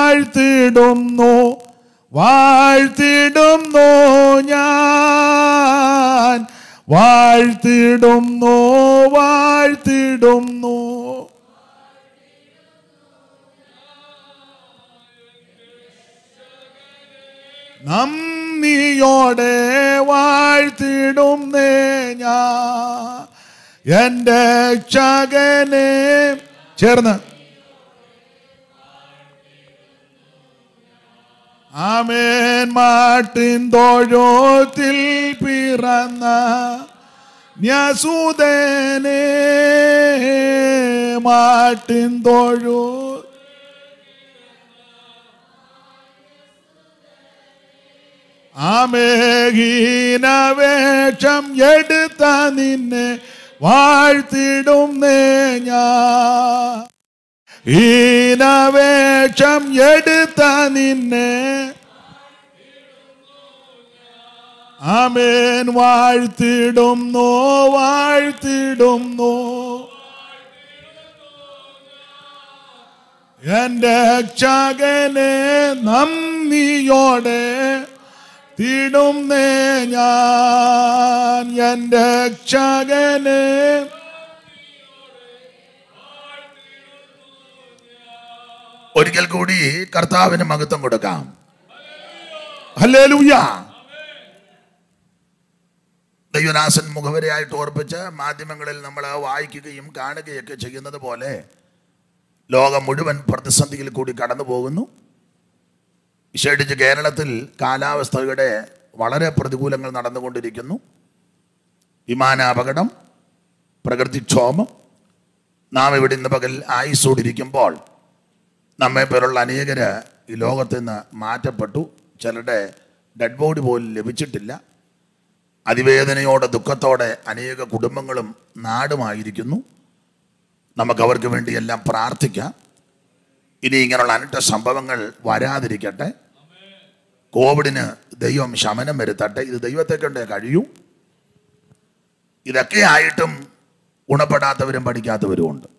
വാഴ്ത്തിടുന്നു വാഴ്ത്തിടുന്നു ഞാൻ വാഴ്ത്തിടുന്നു വാഴ്ത്തിടുന്നു നന്ദിയോടെ വാഴ്ത്തിടുന്നേ ഞാൻ എൻ്റെ ചകനെ ചേർന്ന് ആമേൻ മാട്ടിൻ തോഴോത്തിൽ പിറന്ന ന്യസുതനെ മാട്ടിൻ തോഴോ ആമേഹീനവേഷം എടുത്ത നിന്നെ വാഴ്ത്തിടുന്നേ ഞാൻ ഹീനവേഷം എടുത്ത നിന്നെ ആമേൻ വാഴ്ത്തിടുന്നു വാഴ്ത്തിടുന്നു എന്റെ രക്ഷകനെ നന്ദിയോടെ തിടുന്നേ ഞാൻ എന്റെ രക്ഷകനെ ഒരിക്കൽ കൂടി കർത്താവിന് മഹത്വം കൊടുക്കാം ഹല്ലേലൂയ ദൈവനാസൻ മുഖവരയായിട്ട് ഓർപ്പിച്ച് മാധ്യമങ്ങളിൽ നമ്മൾ വായിക്കുകയും കാണുകയൊക്കെ ചെയ്യുന്നത് പോലെ ലോകം മുഴുവൻ പ്രതിസന്ധിയിൽ കൂടി കടന്നു പോകുന്നു വിശേഷിച്ച് കേരളത്തിൽ കാലാവസ്ഥയുടെ വളരെ പ്രതികൂലങ്ങൾ നടന്നുകൊണ്ടിരിക്കുന്നു വിമാനാപകടം പ്രകൃതിക്ഷോഭം നാം ഇവിടെ ഇന്ന് പകൽ ആയുസോടിരിക്കുമ്പോൾ നമ്മെ പോലുള്ള അനേകര് ഈ ലോകത്ത് നിന്ന് മാറ്റപ്പെട്ടു ചിലരുടെ ഡെഡ് ബോഡി പോലും ലഭിച്ചിട്ടില്ല അതിവേദനയോടെ ദുഃഖത്തോടെ അനേക കുടുംബങ്ങളും നാടുമായിരിക്കുന്നു നമുക്ക് അവർക്ക് വേണ്ടി എല്ലാം പ്രാർത്ഥിക്കാം ഇനി ഇങ്ങനെയുള്ള അനട്ട സംഭവങ്ങൾ വരാതിരിക്കട്ടെ കോവിഡിന് ദൈവം ശമനം വരുത്തട്ടെ ഇത് ദൈവത്തെ കൊണ്ടേ കഴിയൂ ഇതൊക്കെ ആയിട്ടും ഗുണപ്പെടാത്തവരും പഠിക്കാത്തവരും ഉണ്ട്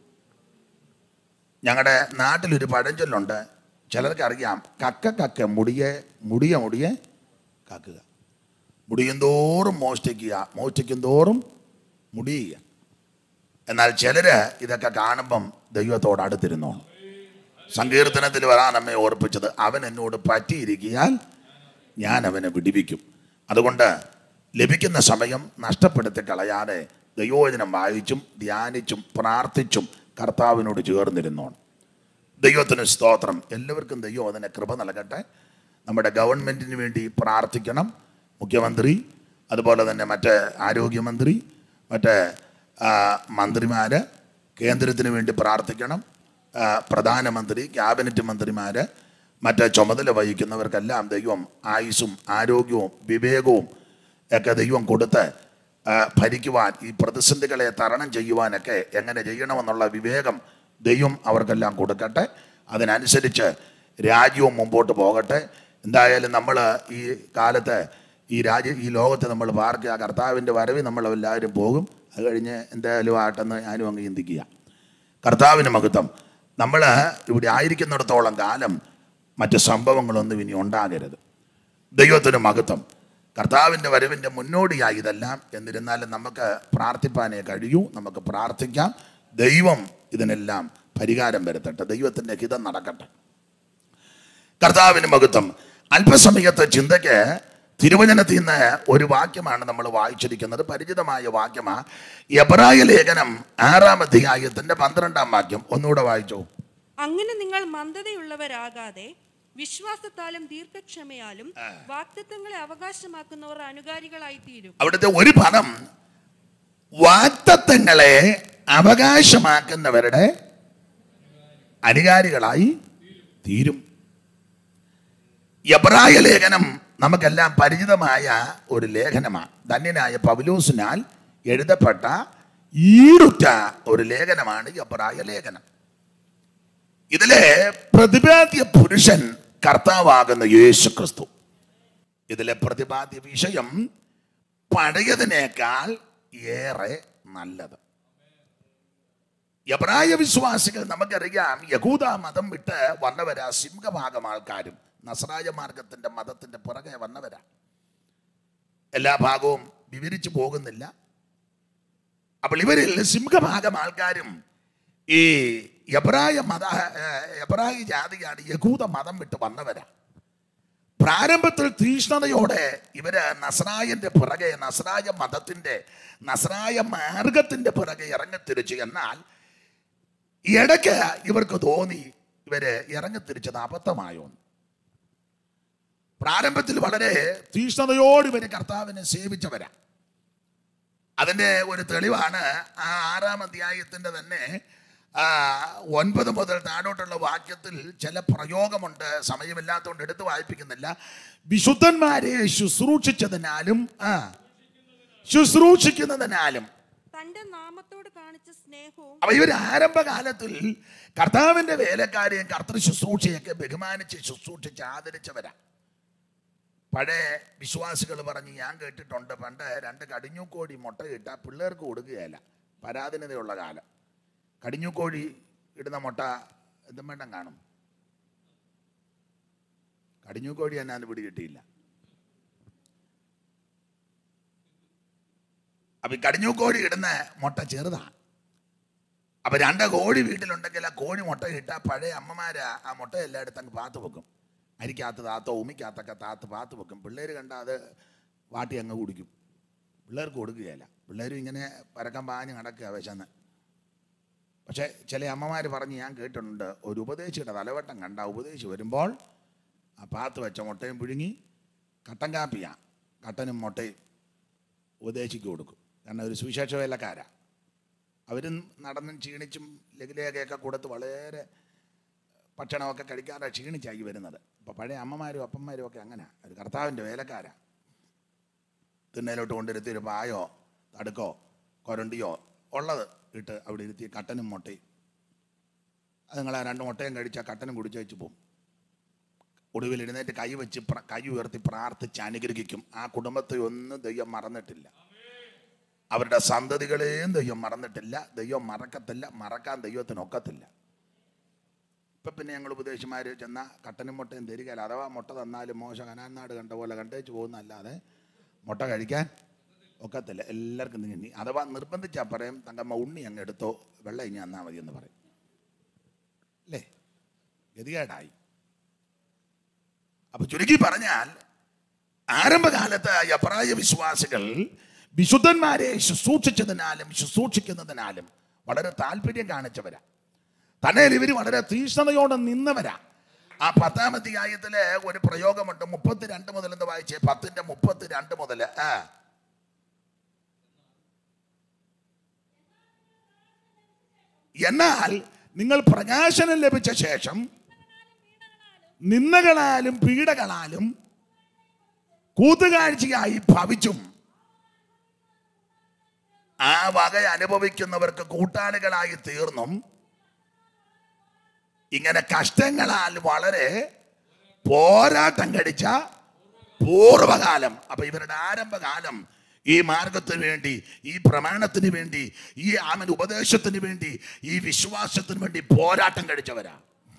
ഞങ്ങളുടെ നാട്ടിലൊരു പഴഞ്ചൊല്ലുണ്ട് ചിലർക്ക് അറിയാം കക്ക കക്ക മുടിയെ മുടിയ മുടിയെ കക്കുക മുടിയും തോറും മോഷ്ടിക്കുക മോഷ്ടിക്കും തോറും മുടിയുക എന്നാൽ ചിലര് ഇതൊക്കെ കാണുമ്പം ദൈവത്തോട് അടുത്തിരുന്നോണം സങ്കീർത്തനത്തിൽ വരാൻ നമ്മെ ഓർപ്പിച്ചത് അവൻ എന്നോട് പറ്റിയിരിക്കിയാൽ ഞാൻ അവനെ വിടിവിക്കും അതുകൊണ്ട് ലഭിക്കുന്ന സമയം നഷ്ടപ്പെടുത്തി കളയാതെ ദൈവോചനം വായിച്ചും ധ്യാനിച്ചും പ്രാർത്ഥിച്ചും കർത്താവിനോട് ചേർന്നിരുന്നോണം ദൈവത്തിന് സ്തോത്രം എല്ലാവർക്കും ദൈവം അതിനെ കൃപ നൽകട്ടെ നമ്മുടെ ഗവൺമെൻറ്റിന് വേണ്ടി പ്രാർത്ഥിക്കണം മുഖ്യമന്ത്രി അതുപോലെ തന്നെ മറ്റ് ആരോഗ്യമന്ത്രി മറ്റ് മന്ത്രിമാർ കേന്ദ്രത്തിന് വേണ്ടി പ്രാർത്ഥിക്കണം ആ, പ്രധാനമന്ത്രി ക്യാബിനറ്റ് മന്ത്രിമാർ മറ്റ് ചുമതല വഹിക്കുന്നവർക്കെല്ലാം ദൈവം ആയുസ്സും ആരോഗ്യവും വിവേകവും ഒക്കെ ദൈവം കൊടുത്ത് ആ, ഭരിക്കുവാൻ ഈ പ്രതിസന്ധികളെ തരണം ചെയ്യുവാനൊക്കെ എങ്ങനെ ചെയ്യണമെന്നുള്ള വിവേകം ദൈവം അവർക്കെല്ലാം കൊടുക്കട്ടെ അതിനനുസരിച്ച് രാജ്യവും മുമ്പോട്ട് പോകട്ടെ എന്തായാലും നമ്മൾ ഈ കാലത്ത് ഈ രാജ്യ ഈ ലോകത്ത് നമ്മൾ പാർക്കുക കർത്താവിൻ്റെ വരവിൽ നമ്മൾ എല്ലാവരും പോകും അത് കഴിഞ്ഞ് എന്തായാലും ആട്ടെന്ന് ഞാനും അങ്ങ് ചിന്തിക്കുക കർത്താവിന് മഹത്വം നമ്മൾ ഇവിടെ ആയിരിക്കുന്നിടത്തോളം കാലം മറ്റ് സംഭവങ്ങളൊന്നും ഇനി ഉണ്ടാകരുത് ദൈവത്തിന് മഹത്വം കർത്താവിൻ്റെ വരവിൻ്റെ മുന്നോടിയായി ഇതെല്ലാം എന്നിരുന്നാലും നമുക്ക് പ്രാർത്ഥിപ്പാനേ കഴിയൂ നമുക്ക് പ്രാർത്ഥിക്കാം ദൈവം ഇതിനെല്ലാം പരിഹാരം വരുത്തട്ടെ ദൈവത്തിൻ്റെ ഹിതം നടക്കട്ടെ കർത്താവിന് മഹത്വം അല്പസമയത്തെ ചിന്തയ്ക്ക് തിരുവചനത്തിൽ നിന്ന് ഒരു വാക്യമാണ് നമ്മൾ വായിച്ചിരിക്കുന്നത് പരിചിതമായ വാക്യമാണ് എബ്രായ ലേഖനം ആറാം അധ്യായത്തിന്റെ പന്ത്രണ്ടാം വാക്യം ഒന്നുകൂടെ വായിച്ചോ അങ്ങനെ നിങ്ങൾ മന്ദതയുള്ളവരാകാതെ വിശ്വാസത്താലും ദീർഘക്ഷമയാലും വാക്തത്വങ്ങളെ അവകാശമാക്കുന്നവർ അനുകാരികളായി തീരും അവിടുത്തെ ഒരു പദം വാക്തത്വങ്ങളെ അവകാശമാക്കുന്നവരുടെ അനുകാരികളായി തീരും എബ്രായ ലേഖനം നമുക്കെല്ലാം പരിചിതമായ ഒരു ലേഖനമാണ് ധന്യനായ പൗലോസിനാൽ എഴുതപ്പെട്ട ഈടുറ്റ ഒരു ലേഖനമാണ് എബ്രായ ലേഖനം ഇതിലെ പ്രതിപാദ്യ പുരുഷൻ കർത്താവാകുന്ന യേശു ക്രിസ്തു ഇതിലെ പ്രതിപാദ്യ വിഷയം പഴയതിനേക്കാൾ ഏറെ നല്ലത് എബ്രായ വിശ്വാസികൾ നമുക്കറിയാം യഹൂദ മതം വിട്ട് വന്നവരാ സിംഹഭാഗം ആൾക്കാരും നസറായ മാർഗത്തിന്റെ മതത്തിന്റെ പുറകെ വന്നവരാ എല്ലാ ഭാഗവും വിവരിച്ചു പോകുന്നില്ല അപ്പോൾ ഇവരിൽ സിംഹഭാഗം ആൾക്കാരും ഈ എബ്രായ മത എബ്രായ ജാതിയാണ് യഹൂദ മതം വിട്ട് വന്നവരാ പ്രാരംഭത്തിൽ തീഷ്ണതയോടെ ഇവര് നസ്രായന്റെ പുറകെ നസ്രായ മതത്തിന്റെ നസ്രായ മാർഗത്തിന്റെ പുറകെ ഇറങ്ങിത്തിരിച്ചു എന്നാൽ ഇടയ്ക്ക് ഇവർക്ക് തോന്നി ഇവര് ഇറങ്ങിത്തിരിച്ചത് അബദ്ധമായോ എന്ന്. പ്രാരംഭത്തിൽ വളരെ തീഷ്ണതയോട് ഇവര് കർത്താവിനെ സേവിച്ചവരാ അതിന്റെ ഒരു തെളിവാണ് ആ ആറാം അധ്യായത്തിന്റെ തന്നെ ആ, ഒൻപത് മുതൽ താഴോട്ടുള്ള വാക്യത്തിൽ ചില പ്രയോഗമുണ്ട് സമയമില്ലാത്തതുകൊണ്ട് എടുത്ത് വായിപ്പിക്കുന്നില്ല വിശുദ്ധന്മാരെ ശുശ്രൂഷിച്ചതിനാലും ആ ശുശ്രൂഷിക്കുന്നതിനാലും തന്റെ നാമത്തോട് കാണിച്ച സ്നേഹവും അപ്പൊ ഇവർ ആരംഭകാലത്തിൽ കർത്താവിന്റെ വേലക്കാരെയും കർത്തൃ ശുശ്രൂഷയൊക്കെ ബഹുമാനിച്ച് ശുശ്രൂഷിച്ച് ആദരിച്ചവരാ പഴയ വിശ്വാസികൾ പറഞ്ഞ് ഞാൻ കേട്ടിട്ടുണ്ട് പണ്ട് രണ്ട് കടിഞ്ഞൂക്കോഴി മുട്ട ഇട്ട പിള്ളേർക്ക് കൊടുക്കുകയല്ല പരാധീനതയുള്ള കാലം കടിഞ്ഞൂക്കോഴി ഇടുന്ന മുട്ട എന്തും വേണ്ടം കാണും കടിഞ്ഞൂക്കോഴി എന്നാന്ന് പിടി കിട്ടിയില്ല അപ്പൊ ഈ കടിഞ്ഞൂക്കോഴി ഇടുന്ന മുട്ട ചെറുതാണ് അപ്പൊ രണ്ട് കോഴി വീട്ടിലുണ്ടെങ്കിൽ ആ കോഴി മുട്ട ഇട്ട പഴയ അമ്മമാര് ആ മുട്ട എല്ലായിടത്തും അങ്ങ് പാത്ത് വെക്കും അരിക്കകത്ത് താത്തോ ഉമിക്കകത്തൊക്കെ താത്ത് പാത്ത് വെക്കും പിള്ളേർ കണ്ട അത് വാട്ടി അങ്ങ് കുടിക്കും പിള്ളേർക്ക് കൊടുക്കുകയല്ല പിള്ളേരും ഇങ്ങനെ പരക്കം പാഞ്ഞ് നടക്കുക വിശന്ന് പക്ഷേ ചില അമ്മമാർ പറഞ്ഞ് ഞാൻ കേട്ടിട്ടുണ്ട് ഒരു ഉപദേശിയുടെ തലവട്ടം കണ്ട ഉപദേശി വരുമ്പോൾ ആ പാത്ത് വെച്ച മുട്ടയും പുഴുങ്ങി കട്ടൻ കാപ്പിയാ കട്ടനും മുട്ടയും ഉപദേശിക്ക് കൊടുക്കും കാരണം ഒരു സുവിശേഷ വേലക്കാരാ അവരും നടന്നും ക്ഷീണിച്ചും ലഘുലേഖയൊക്കെ കൊടുത്ത് വളരെ ഭക്ഷണമൊക്കെ കഴിക്കാതെ ക്ഷീണിച്ചായി വരുന്നത് ഇപ്പോൾ പഴയ അമ്മമാരും അപ്പന്മാരും ഒക്കെ അങ്ങനെ ഒരു കർത്താവിൻ്റെ വേലക്കാരാ തിണ്ണയിലോട്ട് കൊണ്ടിരുത്തി ഒരു പായോ തടുക്കോ കൊരണ്ടിയോ ഉള്ളത് ഇട്ട് അവിടെ ഇരുത്തി കട്ടനും മുട്ടയും അത് നിങ്ങൾ ആ രണ്ട് മുട്ടയും കഴിച്ചാൽ കട്ടനും കുടിച്ചു വെച്ച് പോകും ഒടുവിൽ എഴുന്നേറ്റ് കൈ വെച്ച് പ്ര- കൈ ഉയർത്തി പ്രാർത്ഥിച്ച് അനുഗ്രഹിക്കും ആ കുടുംബത്തെ ഒന്നും ദൈവം മറന്നിട്ടില്ല അവരുടെ സന്തതികളെയും ദൈവം മറന്നിട്ടില്ല ദൈവം മറക്കത്തില്ല മറക്കാൻ ദൈവത്തിന് ഒക്കത്തില്ല ഇപ്പം പിന്നെ ഞങ്ങൾ ഉപദേശിമാർ ചെന്ന കട്ടനും മുട്ടയും തരികയില്ല അഥവാ മുട്ട തന്നാലും മോശം കനാൻ നാട് കണ്ട പോലെ കണ്ടേച്ച് പോകുന്നല്ലാതെ മുട്ട കഴിക്കാൻ ഒക്കത്തില്ല എല്ലാവർക്കും നീങ്ങി അഥവാ നിർബന്ധിച്ചാൽ പറയും തങ്കമ്മ ഉണ്ണി അങ്ങ് എടുത്തോ വെള്ളം ഇനി തന്നാൽ മതി എന്ന് പറയും അല്ലേ ഗതികേടായി അപ്പൊ ചുരുക്കി പറഞ്ഞാൽ ആരംഭകാലത്ത് അപ്രായ വിശ്വാസികൾ വിശുദ്ധന്മാരെ ശുശ്രൂഷിച്ചതിനാലും ശുശ്രൂഷിക്കുന്നതിനാലും വളരെ താല്പര്യം കാണിച്ചവരാ തന്നെ ഇവർ വളരെ തീഷ്ണതയോടെ നിന്നവരാ ആ പത്താം അധ്യായത്തില് ഒരു പ്രയോഗമുണ്ട് മുപ്പത്തിരണ്ട് മുതൽ എന്ന് വായിച്ചേ പത്തിന്റെ മുപ്പത്തിരണ്ട് മുതൽ ആ എന്നാൽ നിങ്ങൾ പ്രകാശനം ലഭിച്ച ശേഷം നിന്ദകളാലും പീഡകളാലും കൂത്തുകാഴ്ചയായി ഭവിച്ചും ആ വക അനുഭവിക്കുന്നവർക്ക് കൂട്ടാളികളായി തീർന്നും ഇങ്ങനെ കഷ്ടങ്ങളാൽ വളരെ പോരാട്ടം കഴിച്ച പൂർവകാലം അപ്പൊ ഇവരുടെ ആരംഭകാലം ഈ മാർഗത്തിന് വേണ്ടി ഈ പ്രമാണത്തിന് വേണ്ടി ഈ ആമൻ ഉപദേശത്തിന് വേണ്ടി ഈ വിശ്വാസത്തിന് വേണ്ടി പോരാട്ടം കഴിച്ചവരാ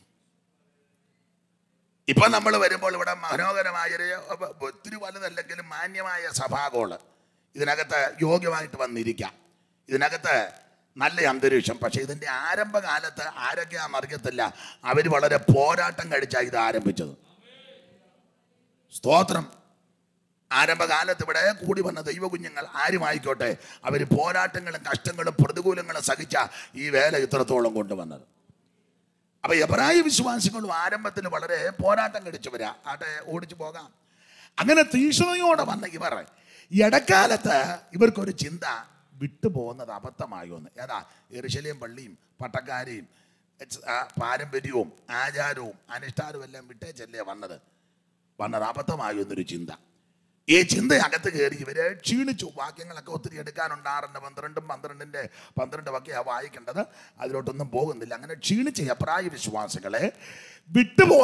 ഇപ്പൊ നമ്മൾ വരുമ്പോൾ ഇവിടെ മനോഹരമായൊരു ഒത്തിരി വലുതല്ലെങ്കിലും മാന്യമായ സഭാഗോള് ഇതിനകത്ത് യോഗ്യമായിട്ട് വന്നിരിക്കാം ഇതിനകത്ത് നല്ല അന്തരീക്ഷം പക്ഷെ ഇതിന്റെ ആരംഭകാലത്ത് ആരൊക്കെയാണെന്ന് അറിയത്തില്ല അവർ വളരെ പോരാട്ടം കഴിച്ചാണ് ഇത് ആരംഭിച്ചത് സ്തോത്രം ആരംഭകാലത്ത് ഇവിടെ കൂടി വന്ന ദൈവകുഞ്ഞുങ്ങൾ ആരുമായിക്കോട്ടെ അവർ പോരാട്ടങ്ങളും കഷ്ടങ്ങളും പ്രതികൂലങ്ങളും സഹിച്ച ഈ വേല ഇത്രത്തോളം കൊണ്ടുവന്നത് അപ്പൊ എബ്രായ വിശ്വാസികളും ആരംഭത്തിൽ വളരെ പോരാട്ടം കഴിച്ചവരാ ആട്ടെ ഓടിച്ചു പോകാം അങ്ങനെ തീഷ്ണതയോടെ വന്ന ഇവർ ഇടക്കാലത്ത് ഇവർക്കൊരു ചിന്ത വിട്ടുപോകുന്നത് അബദ്ധമായോ എന്ന് ഏതാ എറിശലേം പള്ളിയും പട്ടക്കാരെയും എച്ച് ആ പാരമ്പര്യവും ആചാരവും അനുഷ്ഠാനവും എല്ലാം വിട്ടേച്ചല്ലേ വന്നത് വന്നത് അബദ്ധമായോ എന്നൊരു ചിന്ത ഈ ചിന്ത അകത്ത് കയറി ഇവരെ ക്ഷീണിച്ചു വാക്യങ്ങളൊക്കെ ഒത്തിരി എടുക്കാനുണ്ടാറുണ്ട് പന്ത്രണ്ടും പന്ത്രണ്ടിന്റെ പന്ത്രണ്ടും ഒക്കെയാണ് വായിക്കേണ്ടത് അതിലോട്ടൊന്നും പോകുന്നില്ല അങ്ങനെ ക്ഷീണിച്ച അപ്രായ വിശ്വാസികളെ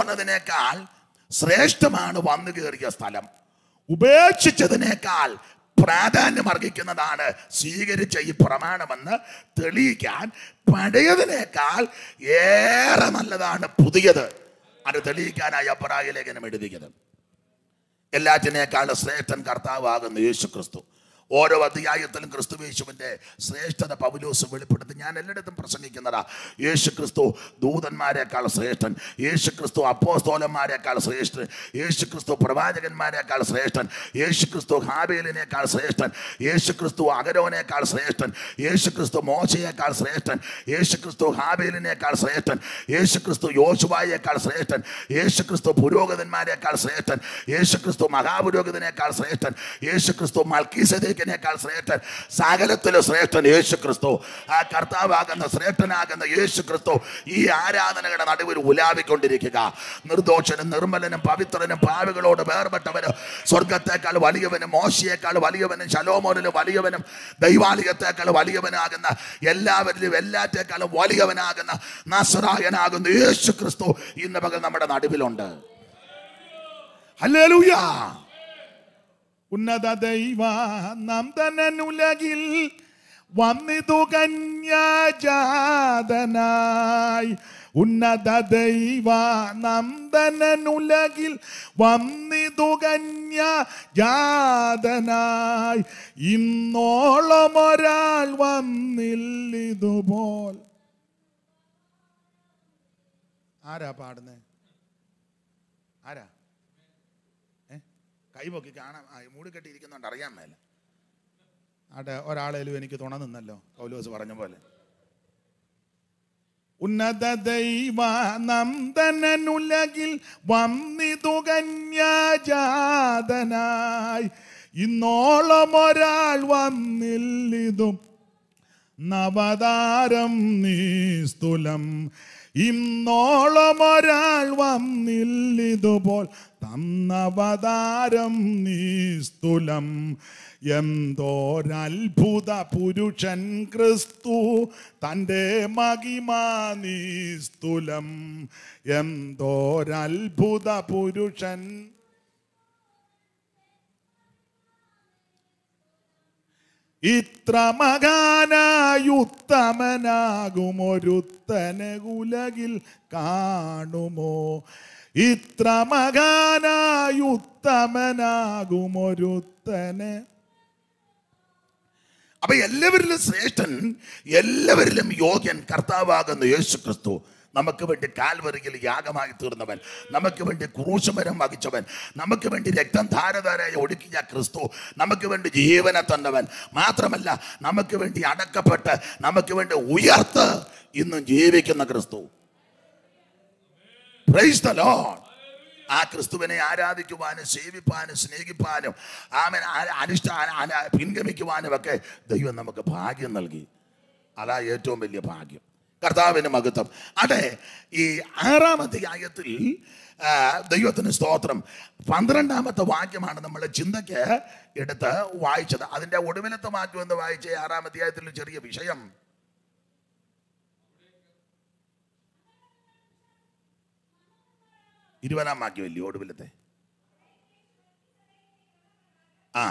വിട്ടുപോകുന്നതിനേക്കാൾ ശ്രേഷ്ഠമാണ് വന്നു കയറിയ സ്ഥലം ഉപേക്ഷിച്ചതിനേക്കാൾ പ്രാധാന്യം അർഹിക്കുന്നതാണ് സ്വീകരിച്ച ഈ പ്രമാണമെന്ന് തെളിയിക്കാൻ പഴയതിനേക്കാൾ ഏറെ നല്ലതാണ് പുതിയത് അത് തെളിയിക്കാനായി അപ്പറായ ലേഖനം എഴുതിയത് എല്ലാറ്റിനേക്കാളും ശ്രേഷ്ഠൻ കർത്താവാകുന്ന യേശു ക്രിസ്തു ഓരോ അധ്യായത്തിലും ക്രിസ്തു യേശുവിൻ്റെ ശ്രേഷ്ഠത പൗലോസ് വെളിപ്പെടുത്തി ഞാൻ എല്ലായിടത്തും പ്രസംഗിക്കുന്നതാ യേശു ക്രിസ്തു ദൂതന്മാരെക്കാൾ ശ്രേഷ്ഠൻ യേശു ക്രിസ്തു അപ്പോസ്തോലന്മാരെക്കാൾ ശ്രേഷ്ഠൻ യേശു ക്രിസ്തു പ്രവാചകന്മാരെക്കാൾ ശ്രേഷ്ഠൻ യേശു ക്രിസ്തു ഹാബേലിനേക്കാൾ ശ്രേഷ്ഠൻ യേശു ക്രിസ്തു അഗരോനേക്കാൾ ശ്രേഷ്ഠൻ യേശു ക്രിസ്തു മോശയേക്കാൾ ശ്രേഷ്ഠൻ യേശു ക്രിസ്തു ഹാബേലിനേക്കാൾ ശ്രേഷ്ഠൻ യേശു ക്രിസ്തു യോശുവായേക്കാൾ ശ്രേഷ്ഠൻ യേശു ക്രിസ്തു പുരോഗതന്മാരെക്കാൾ ശ്രേഷ്ഠൻ യേശു ക്രിസ്തു മഹാപുരോഗതിനേക്കാൾ ശ്രേഷ്ഠൻ യേശു ക്രിസ്തു മൽക്കീസദേക്കിനേക്കാൾ ശ്രേഷ്ഠൻ സകലത്തിലും ശ്രേഷ്ഠൻ യേശു ക്രിസ്തു ആ കർത്താവാകുന്ന ശ്രേഷ്ഠനാകുന്ന യേശു ക്രിസ്തു ഈ ആരാധനകളുടെ നടുവിൽ ഉലാവിക്കൊണ്ടിരിക്കുക നിർദോഷനും നിർമ്മലനും പവിത്രനും പാവികളോട് വേർപെട്ടവനും സ്വർഗത്തെക്കാൾ വലിയവനും മോശയേക്കാൾ വലിയവനും ശലോമോനിലും വലിയവനും ദൈവാലയത്തെക്കാൾ വലിയവനാകുന്ന എല്ലാവരിലും എല്ലാറ്റേക്കാളും വലിയവനാകുന്ന നസറായനാകുന്ന യേശു ക്രിസ്തു ഇന്ന് പകൽ നമ്മുടെ നടുവിലുണ്ട് ഹല്ലേലൂയ ഉന്നത ദൈവ നന്ദനുലകിൽ വന്നിതു കന്യാജാതനായി ഉന്നത ദൈവ നന്ദനുലകിൽ വന്നിതു കന്യാജാതനായി ഇന്നോളം ഒരാൾ വന്നില്ലിതുപോൽ ആരാ പാടുന്നേ ആരാ കൈപൊക്കി കാണാം ആ, മൂടിക്കെട്ടി ഇരിക്കുന്നുണ്ട് അറിയാൻ മേല ആട്ടെ ഒരാളേലും എനിക്ക് തുണ നിന്നല്ലോ പൗലോസ് പറഞ്ഞ പോലെ ഉന്നത ദൈവ നന്ദനുലകിൽ വന്നിതു കന്യാജാതനായി ഇന്നോളം ഒരാൾ വന്നില്ലിതും നവതാരം നീസ്തുലം ഇന്നോളം ഒരാൾ വന്നില്ലിതുപോൽ തന്നവതാരം നീസ്തുലം എന്തോരത്ഭുത പുരുഷൻ ക്രിസ്തു തൻ്റെ മഹിമാ നീസ്തുലം എന്തോരത്ഭുത പുരുഷൻ ഇത്ര മകാനായുത്തമനാകുമൊരുത്തനെ ഉലകിൽ കാണുമോ ഇത്ര മകാനായുത്തമനാകുമൊരുത്തനെ അപ്പൊ എല്ലാവരിലും ശ്രേഷ്ഠൻ എല്ലാവരിലും യോഗ്യൻ കർത്താവാകുന്ന യേശു ക്രിസ്തു നമുക്ക് വേണ്ടി കാൽവറിയിൽ യാഗമായി തീർന്നവൻ നമുക്ക് വേണ്ടി ക്രൂശമരം വഹിച്ചവൻ നമുക്ക് വേണ്ടി രക്തം ധാരധാരായി ഒടുക്കിയ ക്രിസ്തു നമുക്ക് വേണ്ടി ജീവനെ തന്നവൻ മാത്രമല്ല നമുക്ക് വേണ്ടി അടക്കപ്പെട്ട് നമുക്ക് വേണ്ടി ഉയർത്ത് ഇന്നും ജീവിക്കുന്ന ക്രിസ്തു Praise the Lord. ആ ക്രിസ്തുവിനെ ആരാധിക്കുവാനും സേവിപ്പാനും സ്നേഹിപ്പാനും ആമൻ അനുഷ്ഠാന അന- പിൻഗമിക്കുവാനും ഒക്കെ ദൈവം നമുക്ക് ഭാഗ്യം നൽകി അതാ ഏറ്റവും വലിയ ഭാഗ്യം കർത്താവിന് മഹത്വം അതെ ഈ ആറാമത്തെ ആയത്തിൽ ആ, ദൈവത്തിന് സ്തോത്രം പന്ത്രണ്ടാമത്തെ വാക്യമാണ് നമ്മൾ ചിന്തയ്ക്ക് എടുത്ത് വായിച്ചത് അതിൻ്റെ ഒടുവിലത്തെ വാക്യം എന്ന് വായിച്ച ഈ ആറാമത്തെ ആയത്തിൽ ചെറിയ വിഷയം ഇരുപതാം വാക്യമല്ലേ ഒടുവിലത്തെ ആ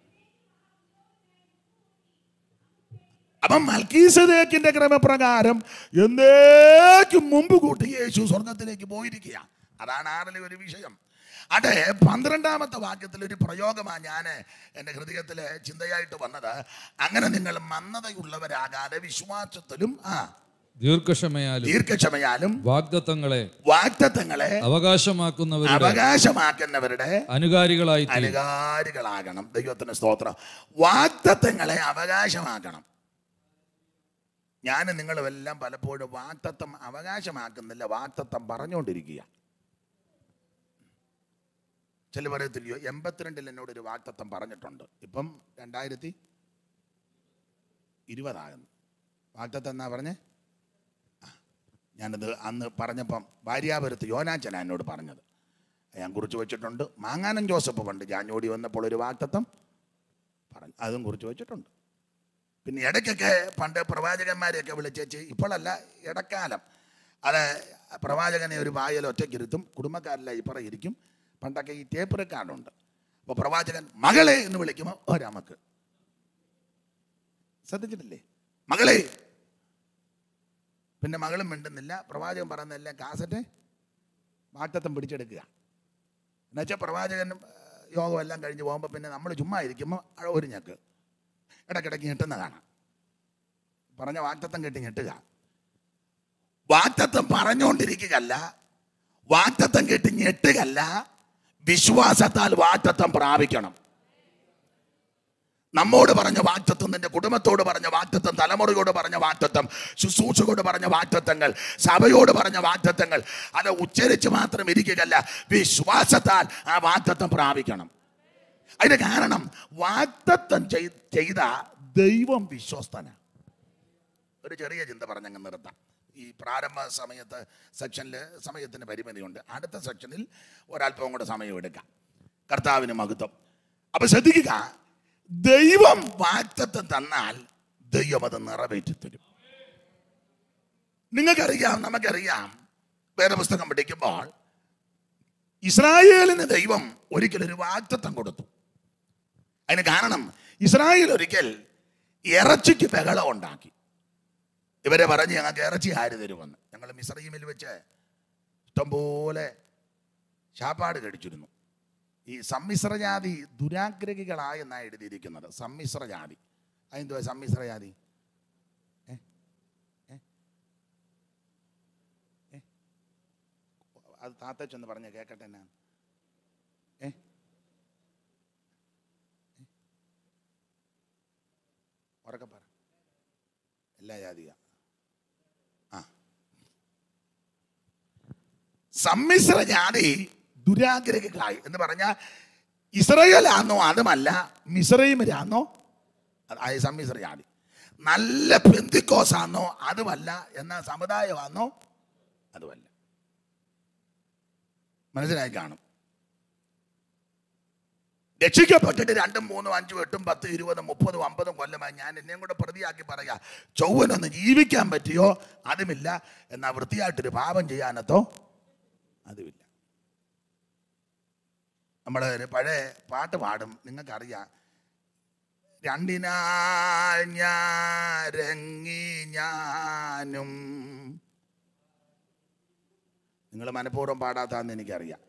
അപ്പം മൽക്കീസദേക്കിന്റെ ക്രമപ്രകാരം എന്നേക്കും മുമ്പ് കൂട്ടി യേശു സ്വർഗത്തിലേക്ക് പോയിരിക്കുക അതാണ് ആറിലെ ഒരു വിഷയം അതെ പന്ത്രണ്ടാമത്തെ വാക്യത്തിൽ ഒരു പ്രയോഗമാണ് ഞാൻ എൻ്റെ ഹൃദയത്തിൽ ചിന്തയായിട്ട് വന്നത് അങ്ങനെ നിങ്ങൾ മന്ദതയുള്ളവരാകാതെ വിശ്വാസത്തിലും ആ ദീർഘക്ഷമയാലും ദീർഘക്ഷമയാലും വാഗ്ദത്തങ്ങളെ വാക്തത്വങ്ങളെ അവകാശമാക്കുന്നവരുടെ അവകാശമാക്കുന്നവരുടെ അനുകാരികളായി തീരും. അനുകാരികളാകണം ദൈവത്തിന് സ്തോത്രം വാക്തത്വങ്ങളെ അവകാശമാക്കണം ഞാൻ നിങ്ങളും എല്ലാം പലപ്പോഴും വാക്തത്വം അവകാശമാക്കുന്നില്ല വാക്തത്വം പറഞ്ഞുകൊണ്ടിരിക്കുക ചില പറയത്തില്ലയോ എൺപത്തിരണ്ടിൽ എന്നോട് ഒരു വാക്തത്വം പറഞ്ഞിട്ടുണ്ട് ഇപ്പം രണ്ടായിരത്തി ഇരുപതാകുന്നു വാക്തത്വം എന്നാ പറഞ്ഞേ ആ, ഞാനത് അന്ന് പറഞ്ഞപ്പം ഭാര്യാപുരത്ത് യോനാച്ചന എന്നോട് പറഞ്ഞത് ഞാൻ കുറിച്ച് വെച്ചിട്ടുണ്ട് മാങ്ങാനം ജോസഫ് പണ്ട് ജാഞ്ഞോടി വന്നപ്പോൾ ഒരു വാക്തത്വം പറഞ്ഞു അതും കുറിച്ച് വെച്ചിട്ടുണ്ട് പിന്നെ ഇടയ്ക്കൊക്കെ പണ്ട് പ്രവാചകന്മാരെയൊക്കെ വിളിച്ചേച്ച് ഇപ്പോഴല്ല ഇടക്കാലം അത് പ്രവാചകനെ ഒരു വായൽ ഒറ്റയ്ക്കിരുത്തും കുടുംബക്കാരെല്ലാം ഇപ്പുറം ഇരിക്കും പണ്ടൊക്കെ ഈ ടേപ്പ് റെക്കാർഡുണ്ട് അപ്പൊ പ്രവാചകൻ മകളെ എന്ന് വിളിക്കുമ്പോൾ ഒരമക്ക് ശ്രദ്ധിച്ചിട്ടില്ലേ മകളെ പിന്നെ മകളും മിണ്ടുന്നില്ല പ്രവാചകൻ പറയുന്നതെല്ലാം കാസറ്റ് വാക്തത്വം പിടിച്ചെടുക്കുക എന്നുവെച്ചാൽ പ്രവാചകൻ യോഗം എല്ലാം കഴിഞ്ഞ് പോകുമ്പോൾ പിന്നെ നമ്മൾ ചുമ്മാ ഇരിക്കുമ്പോൾ ഒരു ഞെക്ക് ഇടയ്ക്കിടയ്ക്ക് ഞെട്ടുന്ന കാണാം പറഞ്ഞ വാക്തത്വം കെട്ടി ഞെട്ടുക വാക്തത്വം പറഞ്ഞുകൊണ്ടിരിക്കുകയല്ല വാക്തത്വം കെട്ടി ഞെട്ടുകയല്ല വിശ്വാസത്താൽ വാക്തത്വം പ്രാപിക്കണം നമ്മോട് പറഞ്ഞ വാക്തത്വം നിന്റെ കുടുംബത്തോട് പറഞ്ഞ വാക്തത്വം തലമുറയോട് പറഞ്ഞ വാക്തത്വം ശുശ്രൂഷയോട് പറഞ്ഞ വാക്തത്വങ്ങൾ സഭയോട് പറഞ്ഞ വാക്തത്വങ്ങൾ അത് ഉച്ചരിച്ച് മാത്രം ഇരിക്കുകയല്ല വിശ്വാസത്താൽ ആ വാക്തത്വം പ്രാപിക്കണം അതിന് കാരണം വാക്തത്വം ചെയ്- ചെയ്ത ദൈവം വിശ്വസ്തന ഒരു ചെറിയ ചിന്ത പറഞ്ഞങ്ങ് നിർത്താം ഈ പ്രാരംഭ സമയത്ത് സെക്ഷനിൽ സമയത്തിന് പരിമിതിയുണ്ട് അടുത്ത സെക്ഷനിൽ ഒരല്പം കൂടെ സമയം എടുക്കാം കർത്താവിന് മഹത്വം അപ്പൊ ശ്രദ്ധിക്കുക ദൈവം വാക്തത്വം തന്നാൽ ദൈവം അത് നിറവേറ്റി തരും നിങ്ങൾക്കറിയാം നമുക്കറിയാം വേദപുസ്തകം പഠിക്കുമ്പോൾ ഇസ്രായേലിന് ദൈവം ഒരിക്കൽ ഒരു വാക്തത്വം കൊടുത്തു അതിന് കാരണം ഇസ്രായേൽ ഒരിക്കൽ ഇറച്ചിക്ക് ബഹളം ഉണ്ടാക്കി ഇവരെ പറഞ്ഞ് ഞങ്ങൾക്ക് ഇറച്ചി ആര് തരുമെന്ന് ഞങ്ങൾ മിസ്രൈമിൽ വെച്ച് ഇഷ്ടംപോലെ ശാപ്പാട് കഴിച്ചിരുന്നു ഈ സമ്മിശ്ര ജാതി ദുരാഗ്രഹികളായെന്നാണ് എഴുതിയിരിക്കുന്നത് സമ്മിശ്ര ജാതി അതെന്തുവാ സമ്മിശ്ര ജാതി ഏ? ഏ? ഏ? അത് താത്തച്ചൊന്ന് പറഞ്ഞ കേക്കട്ടെ എന്നാ ഏ ഏ? ഉറക്കെ പറ എല്ലാ ജാതിക ആ സമ്മിശ്ര ജാതി ദുരാഗ്രഹികളായി എന്ന് പറഞ്ഞാൽ ഇസ്രയേലാന്നോ അതുമല്ല മിസ്രൈമിലാന്നോ അതായ സമ്മിശ്ര ജാതി നല്ല പെന്തിക്കോസാന്നോ അതുമല്ല എന്ന സമുദായമാണോ അതുമല്ല മനസ്സിലായി കാണും രക്ഷിക്കപ്പെട്ടിട്ട് രണ്ടും മൂന്നും അഞ്ചും എട്ടും പത്ത് ഇരുപതും മുപ്പതും അമ്പതും കൊല്ലമായി ഞാൻ എന്നെയും കൂടെ പ്രതിയാക്കി പറയാ ചൊവ്വനൊന്ന് ജീവിക്കാൻ പറ്റിയോ അതുമില്ല എന്നാൽ വൃത്തിയായിട്ടൊരു പാപം ചെയ്യാനത്തോ അതുമില്ല നമ്മുടെ ഒരു പഴയ പാട്ട് പാടും നിങ്ങൾക്കറിയാം രണ്ടിനാൾ ഞാരങ്ങി ഞാനും നിങ്ങൾ മനഃപൂർവ്വം പാടാത്താന്ന് എനിക്കറിയാം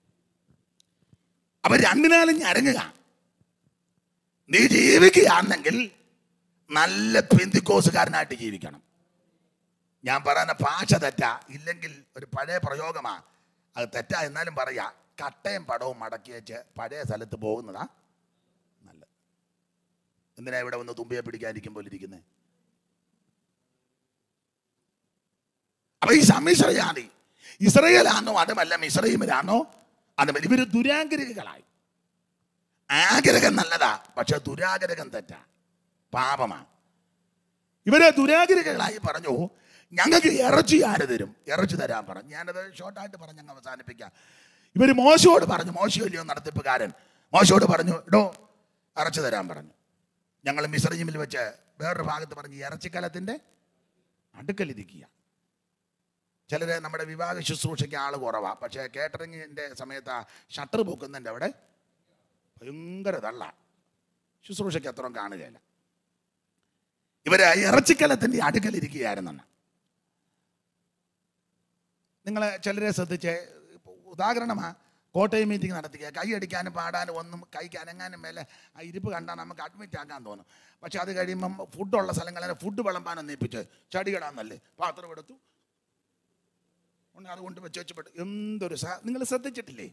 അപ്പൊ രണ്ടിനാളും ഞരങ്ങുക നീ ജീവിക്കുകയാണെങ്കിൽ നല്ല പെന്തിക്കോസുകാരനായിട്ട് ജീവിക്കണം ഞാൻ പറയുന്ന ഭാഷ തെറ്റാ ഇല്ലെങ്കിൽ ഒരു പഴയ പ്രയോഗമാ അത് തെറ്റാ എന്നാലും പറയാ കട്ടയും പടവും മടക്കി വെച്ച് പഴയ സ്ഥലത്ത് പോകുന്നതാ നല്ലത് എന്തിനാ ഇവിടെ വന്ന് തുമ്പിയെ പിടിക്കാതിരിക്കും പോലെ ഇരിക്കുന്നത് അപ്പൊ ഈ സമ്മിശ്ര ജാതി ഇസ്രയേലാണോ അതുമല്ല മിശ്രൈമിലാണോ അതുമല്ല ഇവര് ദുരാഗ്രഹികളായി ആഗ്രഹം നല്ലതാ പക്ഷെ ദുരാഗ്രഹം തെറ്റാ പാപമാ ഇവരെ ദുരാഗ്രഹികളായി പറഞ്ഞു ഞങ്ങൾക്ക് ഇറച്ചി ആര് തരും ഇറച്ചി തരാൻ പറഞ്ഞു ഞാനത് ഷോർട്ടായിട്ട് പറഞ്ഞ് അങ്ങ് അവസാനിപ്പിക്കാം ഇവർ മോശയോട് പറഞ്ഞു മോശമല്ലയോ നടത്തിപ്പുകാരൻ മോശയോട് പറഞ്ഞു ഇടോ ഇറച്ചി തരാൻ പറഞ്ഞു ഞങ്ങൾ മിശ്രജിമിൽ വെച്ച് വേറൊരു ഭാഗത്ത് പറഞ്ഞു ഇറച്ചിക്കലത്തിൻ്റെ അടുക്കലിരിക്കുക ചിലര് നമ്മുടെ വിവാഹ ശുശ്രൂഷയ്ക്ക് ആൾ കുറവാ പക്ഷേ കേറ്ററിങ്ങിൻ്റെ സമയത്ത് ആ ഷട്ടർ പൊക്കുന്നതിൻ്റെ അവിടെ ഭയങ്കര തള്ള ശുശ്രൂഷയ്ക്ക് അത്രയും കാണുകയില്ല ഇവര് ഇറച്ചിക്കലത്തിൻ്റെ അടുക്കലിരിക്കുകയായിരുന്നെന്ന് നിങ്ങൾ ചിലരെ ശ്രദ്ധിച്ച് ഇപ്പൊ ഉദാഹരണമാ കോട്ടയം മീറ്റിംഗ് നടത്തിക്കുക കൈ അടിക്കാനും പാടാനും ഒന്നും കൈക്ക് അനങ്ങാനും മേലെ ആ ഇരിപ്പ് കണ്ടാൽ നമുക്ക് അഡ്മിറ്റ് ആക്കാൻ തോന്നും പക്ഷെ അത് കഴിയുമ്പം ഫുഡുള്ള സ്ഥലങ്ങളിൽ ഫുഡ് വിളമ്പാനും നീപ്പിച്ച് ചടികിടാന്നല്ലേ പാത്രം എടുത്തു ഉണ്ട് അതുകൊണ്ട് വെച്ച് വെച്ചപ്പെട്ടു എന്തൊരു സ നിങ്ങൾ ശ്രദ്ധിച്ചിട്ടില്ലേ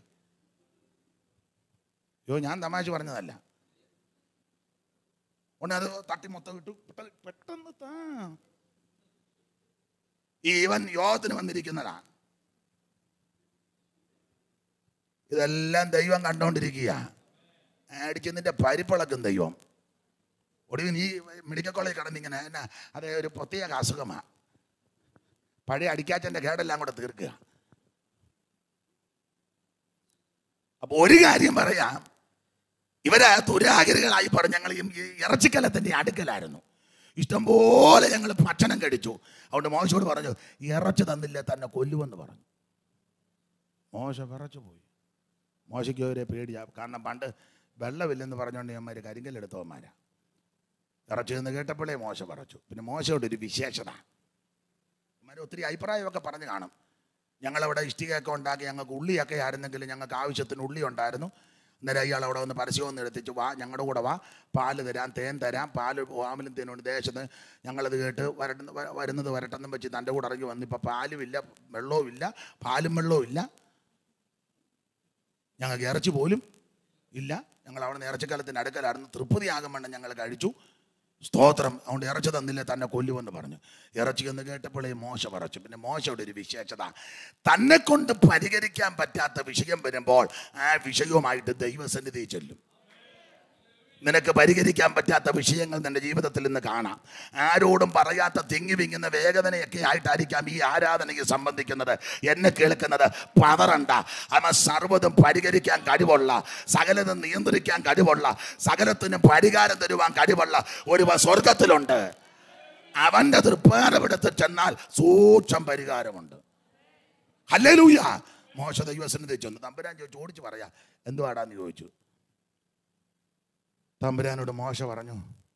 അയ്യോ ഞാൻ തമാശ പറഞ്ഞതല്ല ഉണ്ട് അത് തട്ടി മൊത്തം ഇട്ടു പെട്ടെന്ന് പെട്ടെന്ന് താ ഈ ഇവൻ യോഗത്തിന് വന്നിരിക്കുന്നതാ ഇതെല്ലാം ദൈവം കണ്ടോണ്ടിരിക്കുക അടിച്ച് നിന്റെ പരിപ്പിളക്കും ദൈവം ഒടുവിൽ നീ മെഡിക്കൽ കോളേജ് കടന്നിങ്ങനെ എന്നാ അത് ഒരു പ്രത്യേക അസുഖമാണ് പഴയ അടിക്കാച്ചൻ്റെ കേടെല്ലാം കൂടെ തീർക്കുക അപ്പൊ ഒരു കാര്യം പറയാം ഇവര് ദുരാഗ്രഹികളായി പറഞ്ഞ് ഞങ്ങൾ ഈ ഇറച്ചിക്കലത്തിൻ്റെ അടുക്കലായിരുന്നു ഇഷ്ടംപോലെ ഞങ്ങൾ ഭക്ഷണം കഴിച്ചു അതുകൊണ്ട് മോശയോട് പറഞ്ഞു ഇറച്ചി തന്നില്ല തന്നെ കൊല്ലുമെന്ന് പറഞ്ഞു മോശ വിറച്ചു പോയി മോശയ്ക്ക് അവരെ പേടിയാ കാരണം പണ്ട് വെള്ളമില്ലെന്ന് പറഞ്ഞുകൊണ്ട് ഞന്മാർ കരിങ്കല്ലെടുത്തവന്മാരാ ഇറച്ചു എന്ന് കേട്ടപ്പോഴേ മോശ പറച്ചു പിന്നെ മോശയുടെ ഒരു വിശേഷത ഇവന്മാർ ഒത്തിരി അഭിപ്രായമൊക്കെ പറഞ്ഞു കാണും ഞങ്ങളവിടെ ഇഷ്ടികയൊക്കെ ഉണ്ടാക്കി ഞങ്ങൾക്ക് ഉള്ളിയൊക്കെ ആയിരുന്നെങ്കിൽ ഞങ്ങൾക്ക് ആവശ്യത്തിന് ഉള്ളി ഉണ്ടായിരുന്നു അന്നേരം അയാൾ അവിടെ വന്ന് പരസ്യമൊന്നും എടുത്തിട്ട് വാ ഞങ്ങളുടെ കൂടെ വാ പാല് തരാം തേൻ തരാം പാല് ആമലും തേനുണ്ട് ദേശത്ത് ഞങ്ങളത് കേട്ട് വരട്ടുന്ന വ- വരുന്നത് വരട്ടെന്നും വെച്ച് തൻ്റെ കൂടെ ഇറങ്ങി വന്ന് ഇപ്പം പാലുമില്ല വെള്ളവും ഇല്ല പാലും വെള്ളവും ഇല്ല ഞങ്ങൾക്ക് ഇറച്ചി പോലും ഇല്ല ഞങ്ങൾ അവിടെ നിന്ന് ഇറച്ചിക്കാലത്തിൻ്റെ അടുക്കലായിരുന്നു തൃപ്തിയാകും വേണ്ട ഞങ്ങൾ കഴിച്ചു സ്തോത്രം അതുകൊണ്ട് ഇറച്ചി തന്നില്ല തന്നെ കൊല്ലുമെന്ന് പറഞ്ഞു ഇറച്ചി എന്ന് കേട്ടപ്പോഴേ മോശ പറച്ചു പിന്നെ മോശയുടെ ഒരു വിശേഷത തന്നെ കൊണ്ട് പരിഹരിക്കാൻ പറ്റാത്ത വിഷയം വരുമ്പോൾ ആ വിഷയവുമായിട്ട് ദൈവസന്നിധി ചെല്ലും നിനക്ക് പരിഹരിക്കാൻ പറ്റാത്ത വിഷയങ്ങൾ നിന്റെ ജീവിതത്തിൽ നിന്ന് കാണാം ആരോടും പറയാത്ത തിങ്ങി വിങ്ങുന്ന വേദനയൊക്കെ ആയിട്ടായിരിക്കാം ഈ ആരാധനയ്ക്ക് സംബന്ധിക്കുന്നത് എന്നെ കേൾക്കുന്നത് പതറണ്ട അവൻ സർവ്വതും പരിഹരിക്കാൻ കഴിവുള്ള സകലതും നിയന്ത്രിക്കാൻ കഴിവുള്ള സകലത്തിനും പരിഹാരം തരുവാൻ കഴിവുള്ള ഒരു സ്വർഗത്തിലുണ്ട് അവൻ്റെ തൃപ്പാരവിടത്ത് ചെന്നാൽ സൂക്ഷം പരിഹാരമുണ്ട് ഹല്ലേലൂയ മോശ ദൈവസന്നിധി ചെന്നു തമ്പുരാൻ ചോദിച്ചു ഓടിച്ചു പറയാ എന്തുവാടാന്ന് ചോദിച്ചു തമ്പുരാനോട് മോശ പറഞ്ഞു